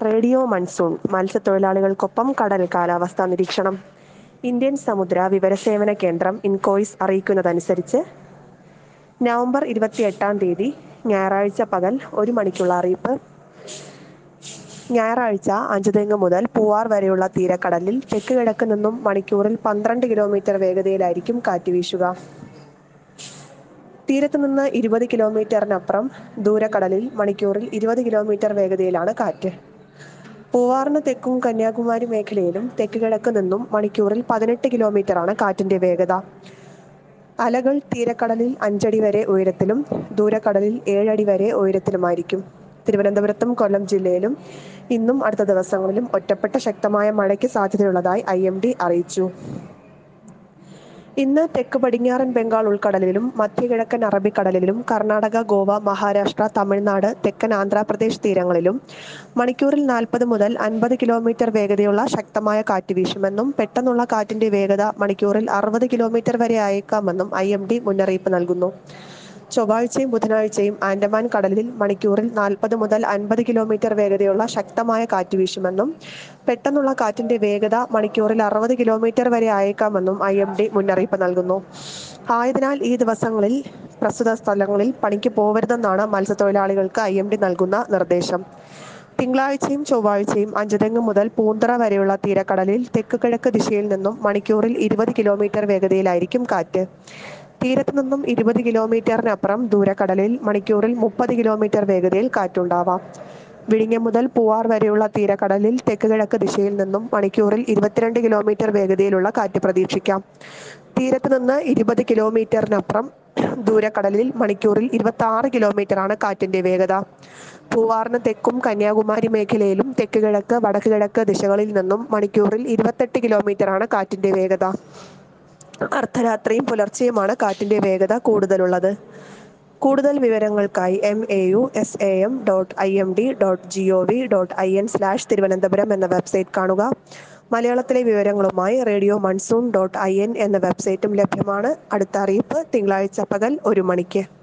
radio monsoon മത്സ്യത്തൊഴിലാളികൾക്കൊപ്പം കടൽ കാലാവസ്ഥാ നിരീക്ഷണം ഇന്ത്യൻ സമുദ്ര വിവരസേവന കേന്ദ്രം ഇൻകോയ്സ് അറിയിക്കുന്നതനുസരിച്ച് നവംബർ ഇരുപത്തിയെട്ടാം തീയതി ഞായറാഴ്ച പകൽ ഒരു മണിക്കുള്ള അറിയിപ്പ് ഞായറാഴ്ച അഞ്ചുതെങ്ങ് മുതൽ പൂവാർ വരെയുള്ള തീരക്കടലിൽ തെക്ക് കിഴക്ക് നിന്നും മണിക്കൂറിൽ പന്ത്രണ്ട് കിലോമീറ്റർ വേഗതയിലായിരിക്കും കാറ്റ് വീശുക തീരത്ത് നിന്ന് ഇരുപത് കിലോമീറ്ററിനപ്പുറം ദൂരക്കടലിൽ മണിക്കൂറിൽ ഇരുപത് കിലോമീറ്റർ വേഗതയിലാണ് കാറ്റ് പൂവാറിന് തെക്കും കന്യാകുമാരി മേഖലയിലും തെക്ക് കിഴക്ക് നിന്നും മണിക്കൂറിൽ പതിനെട്ട് കിലോമീറ്ററാണ് കാറ്റിന്റെ വേഗത അലകൾ തീരക്കടലിൽ അഞ്ചടി വരെ ഉയരത്തിലും ദൂരക്കടലിൽ ഏഴടി വരെ ഉയരത്തിലുമായിരിക്കും തിരുവനന്തപുരത്തും കൊല്ലം ജില്ലയിലും ഇന്നും അടുത്ത ദിവസങ്ങളിലും ഒറ്റപ്പെട്ട ശക്തമായ മഴയ്ക്ക് സാധ്യതയുള്ളതായി ഐ എം ഡി അറിയിച്ചു ഇന്ന് തെക്ക് പടിഞ്ഞാറൻ ബംഗാൾ ഉൾക്കടലിലും മധ്യകിഴക്കൻ അറബിക്കടലിലും കർണാടക ഗോവ മഹാരാഷ്ട്ര തമിഴ്നാട് തെക്കൻ ആന്ധ്രാപ്രദേശ് തീരങ്ങളിലും മണിക്കൂറിൽ നാൽപ്പത് മുതൽ അൻപത് കിലോമീറ്റർ വേഗതയുള്ള ശക്തമായ കാറ്റ് വീശുമെന്നും പെട്ടെന്നുള്ള കാറ്റിന്റെ വേഗത മണിക്കൂറിൽ അറുപത് കിലോമീറ്റർ വരെ അയക്കാമെന്നും ഐ എം ഡി മുന്നറിയിപ്പ് നൽകുന്നു ചൊവ്വാഴ്ചയും ബുധനാഴ്ചയും ആൻഡമാൻ കടലിൽ മണിക്കൂറിൽ നാൽപ്പത് മുതൽ അൻപത് കിലോമീറ്റർ വേഗതയുള്ള ശക്തമായ കാറ്റ് വീശുമെന്നും പെട്ടെന്നുള്ള കാറ്റിന്റെ വേഗത മണിക്കൂറിൽ അറുപത് കിലോമീറ്റർ വരെ അയക്കാമെന്നും ഐ എം ഡി മുന്നറിയിപ്പ് നൽകുന്നു ആയതിനാൽ ഈ ദിവസങ്ങളിൽ പ്രസ്തുത സ്ഥലങ്ങളിൽ പണിക്ക് പോവരുതെന്നാണ് മത്സ്യത്തൊഴിലാളികൾക്ക് ഐ എം ഡി നൽകുന്ന നിർദ്ദേശം തിങ്കളാഴ്ചയും ചൊവ്വാഴ്ചയും അഞ്ചുതെങ്ങ് മുതൽ പൂന്തറ വരെയുള്ള തീരക്കടലിൽ തെക്ക് കിഴക്ക് ദിശയിൽ നിന്നും മണിക്കൂറിൽ ഇരുപത് കിലോമീറ്റർ വേഗതയിലായിരിക്കും കാറ്റ് തീരത്ത് നിന്നും ഇരുപത് കിലോമീറ്ററിനപ്പുറം ദൂരക്കടലിൽ മണിക്കൂറിൽ മുപ്പത് കിലോമീറ്റർ വേഗതയിൽ കാറ്റുണ്ടാവാം വിഴിഞ്ഞം മുതൽ പൂവാർ വരെയുള്ള തീരക്കടലിൽ തെക്ക് കിഴക്ക് ദിശയിൽ നിന്നും മണിക്കൂറിൽ ഇരുപത്തിരണ്ട് കിലോമീറ്റർ വേഗതയിലുള്ള കാറ്റ് പ്രതീക്ഷിക്കാം തീരത്ത് നിന്ന് ഇരുപത് കിലോമീറ്ററിനപ്പുറം ദൂരക്കടലിൽ മണിക്കൂറിൽ ഇരുപത്തി ആറ് കിലോമീറ്ററാണ് കാറ്റിന്റെ വേഗത പൂവാറിന് തെക്കും കന്യാകുമാരി മേഖലയിലും തെക്ക് കിഴക്ക് വടക്ക് കിഴക്ക് ദിശകളിൽ നിന്നും മണിക്കൂറിൽ ഇരുപത്തെട്ട് കിലോമീറ്ററാണ് കാറ്റിന്റെ വേഗത അർദ്ധരാത്രിയും പുലർച്ചെയുമാണ് കാറ്റിന്റെ വേഗത കൂടുതലുള്ളത് കൂടുതൽ വിവരങ്ങൾക്കായി M A U S A M dot I M D dot G O V dot I N slash Thiruvananthapuram എന്ന വെബ്സൈറ്റ് കാണുക മലയാളത്തിലെ വിവരങ്ങളുമായി radio monsoon dot I N എന്ന വെബ്സൈറ്റും ലഭ്യമാണ് അടുത്ത അറിയിപ്പ് തിങ്കളാഴ്ച പകൽ ഒരു മണിക്ക്